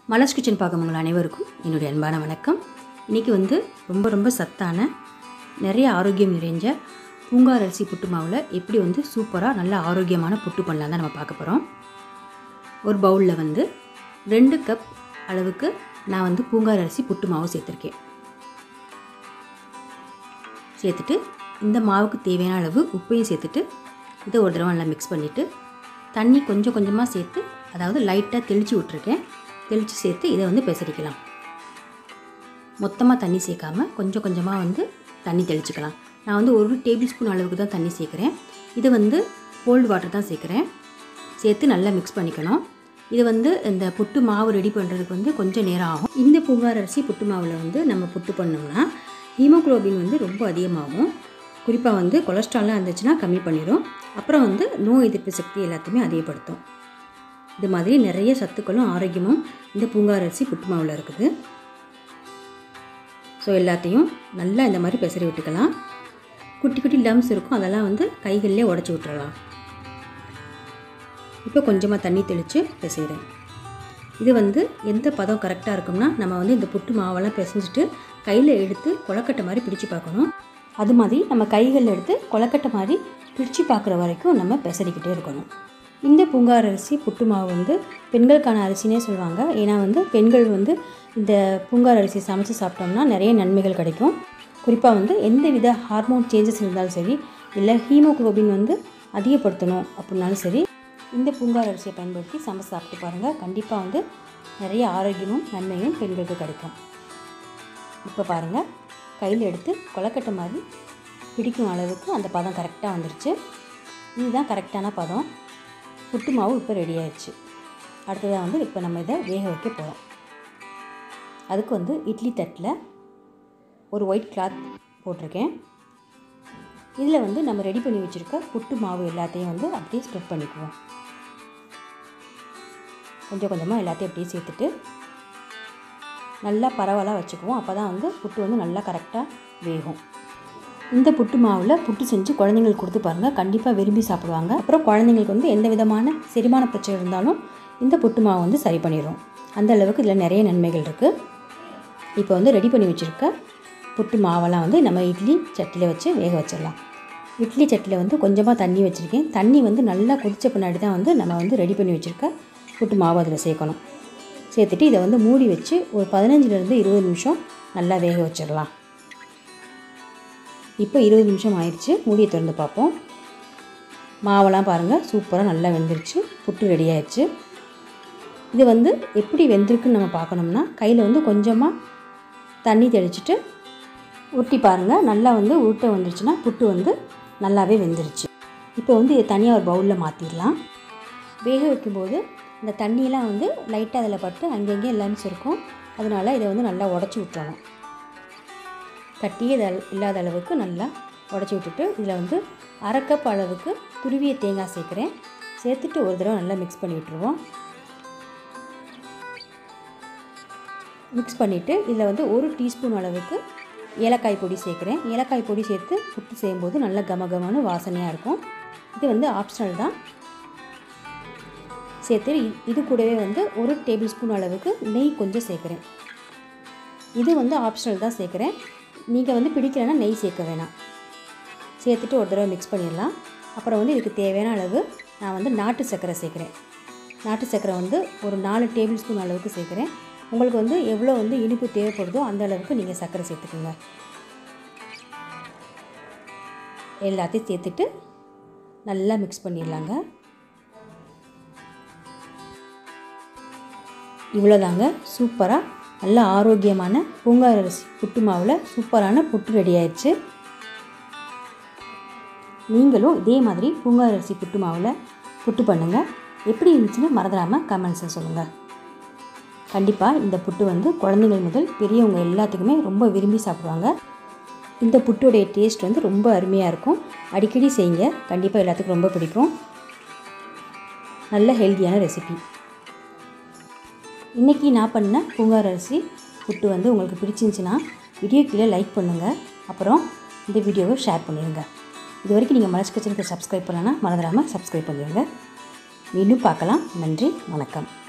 மலர்ஸ் kitchen பார்க்கும் உங்கள் அனைவருக்கும் என்னுடைய அன்பான வணக்கம் இன்றைக்கி வந்து ரொம்ப ரொம்ப சத்தான நிறைய ஆரோக்கியம் நிறைஞ்ச பூங்கார் அரிசி புட்டு மாவில் எப்படி வந்து சூப்பராக நல்ல ஆரோக்கியமான புட்டு பண்ணலாம் தான் நம்ம பார்க்க போகிறோம் ஒரு பவுலில் வந்து ரெண்டு கப் அளவுக்கு நான் வந்து பூங்கார் அரிசி புட்டு மாவு சேர்த்துருக்கேன் சேர்த்துட்டு இந்த மாவுக்கு தேவையான அளவு உப்பையும் சேர்த்துட்டு இதை ஒரு தடவை நல்லா மிக்ஸ் பண்ணிவிட்டு தண்ணி கொஞ்சம் கொஞ்சமாக சேர்த்து அதாவது லைட்டாக தெளித்து விட்ருக்கேன் தெளித்து சேர்த்து இதை வந்து பெசரிக்கலாம் மொத்தமாக தண்ணி சேர்க்காம கொஞ்சம் கொஞ்சமாக வந்து தண்ணி தெளிச்சுக்கலாம் நான் வந்து ஒரு டேபிள் ஸ்பூன் அளவுக்கு தான் தண்ணி சேர்க்குறேன் இது வந்து கோல்டு வாட்டர் தான் சேர்க்குறேன் சேர்த்து நல்லா மிக்ஸ் பண்ணிக்கணும் இது வந்து இந்த புட்டு மாவு ரெடி பண்ணுறதுக்கு வந்து கொஞ்சம் நேரம் ஆகும் இந்த புகார் அரிசி புட்டு மாவில் வந்து நம்ம புட்டு பண்ணோம்னா ஹீமோக்ளோபின் வந்து ரொம்ப அதிகமாகும் குறிப்பாக வந்து கொலஸ்ட்ரால்லாம் இருந்துச்சுன்னா கம்மி பண்ணிடும் அப்புறம் வந்து நோய் எதிர்ப்பு சக்தி எல்லாத்தையுமே அதிகப்படுத்தும் இது மாதிரி நிறைய சத்துக்களும் ஆரோக்கியமும் இந்த பூங்கார் அரிசி புட்டு மாவில் இருக்குது ஸோ எல்லாத்தையும் நல்லா இந்த மாதிரி பெசரி விட்டுக்கலாம் குட்டி குட்டி லம்ஸ் இருக்கும் அதெல்லாம் வந்து கைகளிலே உடச்சி விட்டுறலாம் இப்போ கொஞ்சமாக தண்ணி தெளித்து பிசைகிறேன் இது வந்து எந்த பதம் கரெக்டாக இருக்கும்னா நம்ம வந்து இந்த புட்டு மாவெல்லாம் பிசைஞ்சிட்டு கையில் எடுத்து கொலக்கட்டை மாதிரி பிடிச்சு பார்க்கணும் அது மாதிரி நம்ம கைகளில் எடுத்து கொலக்கட்டை மாதிரி பிடிச்சு பார்க்குற வரைக்கும் நம்ம பெசரிக்கிட்டே இருக்கணும் இந்த பூங்கார் அரிசி புட்டு மாவு வந்து பெண்களுக்கான அரிசினே சொல்லுவாங்க ஏன்னா வந்து பெண்கள் வந்து இந்த பூங்கார் அரிசி சமைச்சு சாப்பிட்டோம்னா நிறைய நன்மைகள் கிடைக்கும் குறிப்பாக வந்து எந்த வித ஹார்மோன் சேஞ்சஸ் இருந்தாலும் சரி இல்லை ஹீமோக்ளோபின் வந்து அதிகப்படுத்தணும் அப்படின்னாலும் சரி இந்த பூங்கார் அரிசியை பயன்படுத்தி சமைச்சு சாப்பிட்டு பாருங்கள் கண்டிப்பாக வந்து நிறைய ஆரோக்கியமும் நன்மையும் பெண்களுக்கு கிடைக்கும் இப்போ பாருங்கள் கையில் எடுத்து கொலக்கட்டை மாதிரி பிடிக்கும் அளவுக்கு அந்த பதம் கரெக்டாக வந்துருச்சு இதுதான் கரெக்டான பதம் புட்டு மாவு இப்போ ரெடி ஆயிடுச்சு அடுத்ததாக வந்து இப்போ நம்ம இதை வேக வைக்க போகிறோம் அதுக்கு வந்து இட்லி தட்டில் ஒரு ஒயிட் கிளாத் போட்டிருக்கேன் இதில் வந்து நம்ம ரெடி பண்ணி வச்சுருக்க புட்டு மாவு எல்லாத்தையும் வந்து அப்படியே ஸ்ப்ரெட் பண்ணிக்குவோம் கொஞ்சம் கொஞ்சமாக எல்லாத்தையும் அப்படியே சேர்த்துட்டு நல்லா பரவலாக வச்சுக்குவோம் அப்போ தான் வந்து புட்டு வந்து நல்லா கரெக்டாக வேகும் இந்த புட்டு மாவில் புட்டு செஞ்சு குழந்தைங்களுக்கு கொடுத்து பாருங்கள் கண்டிப்பாக விரும்பி சாப்பிடுவாங்க அப்புறம் குழந்தைங்களுக்கு வந்து எந்த விதமான செரிமான பிரச்சனை இருந்தாலும் இந்த புட்டு மாவு வந்து சரி பண்ணிடும் அந்த அளவுக்கு இதில் நிறைய நன்மைகள் இருக்குது இப்போ வந்து ரெடி பண்ணி வச்சுருக்க புட்டு மாவெல்லாம் வந்து நம்ம இட்லி சட்டியில் வச்சு வேக வச்சிடலாம் இட்லி சட்டியில் வந்து கொஞ்சமாக தண்ணி வச்சுருக்கேன் தண்ணி வந்து நல்லா கொதித்த பின்னாடி தான் வந்து நம்ம வந்து ரெடி பண்ணி வச்சுருக்க புட்டு மாவு அதில் சேர்க்கணும் சேர்த்துட்டு இதை வந்து மூடி வச்சு ஒரு பதினஞ்சுலேருந்து இருபது நிமிஷம் நல்லா வேக வச்சிடலாம் இப்போ இருபது நிமிஷம் ஆயிடுச்சு மூடியை திறந்து பார்ப்போம் மாவெல்லாம் பாருங்கள் சூப்பராக நல்லா வெந்துருச்சு புட்டு ரெடி ஆயிடுச்சு இது வந்து எப்படி வெந்திருக்குன்னு நம்ம பார்க்கணும்னா கையில் வந்து கொஞ்சமாக தண்ணி தெளிச்சிட்டு உருட்டி பாருங்கள் நல்லா வந்து உருட்டை வந்துருச்சுன்னா புட்டு வந்து நல்லாவே வெந்துருச்சு இப்போ வந்து இதை தனியாக ஒரு பவுலில் மாற்றிடலாம் வேக வைக்கும்போது இந்த தண்ணியெலாம் வந்து லைட்டாக அதில் பட்டு அங்கங்கே லம்ஸ் இருக்கும் அதனால் இதை வந்து நல்லா உடச்சி விட்டுறணும் கட்டியே இல்லாத அளவுக்கு நல்லா உடச்சி விட்டுட்டு இதில் வந்து அரை கப் அளவுக்கு துருவிய தேங்காய் சேர்க்குறேன் சேர்த்துட்டு ஒரு தடவை நல்லா மிக்ஸ் பண்ணி விட்டுருவோம் மிக்ஸ் பண்ணிவிட்டு இதில் வந்து ஒரு டீஸ்பூன் அளவுக்கு ஏலக்காய் பொடி சேர்க்குறேன் ஏலக்காய் பொடி சேர்த்து புட்டு செய்யும்போது நல்ல கமகமான வாசனையாக இருக்கும் இது வந்து ஆப்ஷனல் தான் சேர்த்து இது கூடவே வந்து ஒரு டேபிள் ஸ்பூன் அளவுக்கு நெய் கொஞ்சம் சேர்க்குறேன் இது வந்து ஆப்ஷனல் தான் சேர்க்குறேன் நீங்கள் வந்து பிடிக்கலைன்னா நெய் சேர்க்க வேணாம் சேர்த்துட்டு ஒரு தடவை மிக்ஸ் பண்ணிடலாம் அப்புறம் வந்து இதுக்கு தேவையான அளவு நான் வந்து நாட்டு சர்க்கரை சேர்க்குறேன் நாட்டு சர்க்கரை வந்து ஒரு நாலு டேபிள் ஸ்பூன் அளவுக்கு சேர்க்குறேன் உங்களுக்கு வந்து எவ்வளோ வந்து இனிப்பு தேவைப்படுதோ அந்த அளவுக்கு நீங்கள் சர்க்கரை சேர்த்துக்குங்க எல்லாத்தையும் சேர்த்துட்டு நல்லா மிக்ஸ் பண்ணிடலாங்க இவ்வளோதாங்க சூப்பராக நல்ல ஆரோக்கியமான பூங்கார் அரிசி புட்டு மாவில் சூப்பரான புட்டு ரெடி ஆயிடுச்சு நீங்களும் இதே மாதிரி பூங்கார் அரிசி புட்டு மாவில் புட்டு பண்ணுங்கள் எப்படி இருந்துச்சுன்னு மறந்துடாமல் கமெண்ட்ஸில் சொல்லுங்கள் கண்டிப்பாக இந்த புட்டு வந்து குழந்தைகள் முதல் பெரியவங்க எல்லாத்துக்குமே ரொம்ப விரும்பி சாப்பிடுவாங்க இந்த புட்டுடைய டேஸ்ட் வந்து ரொம்ப அருமையாக இருக்கும் அடிக்கடி செய்யுங்க கண்டிப்பாக எல்லாத்துக்கும் ரொம்ப பிடிக்கும் நல்ல ஹெல்த்தியான ரெசிபி இன்றைக்கி நான் பண்ண பூங்கார் அரிசி புட்டு வந்து உங்களுக்கு பிடிச்சிருந்துச்சின்னா வீடியோ கீழே லைக் பண்ணுங்கள் அப்புறம் இந்த வீடியோவை ஷேர் பண்ணிடுங்க இது வரைக்கும் நீங்கள் மலர்ச்சி கிச்சனுக்கு சப்ஸ்கிரைப் பண்ணலன்னா மறந்துடாமல் சப்ஸ்கிரைப் பண்ணிடுங்க மீண்டும் பார்க்கலாம் நன்றி வணக்கம்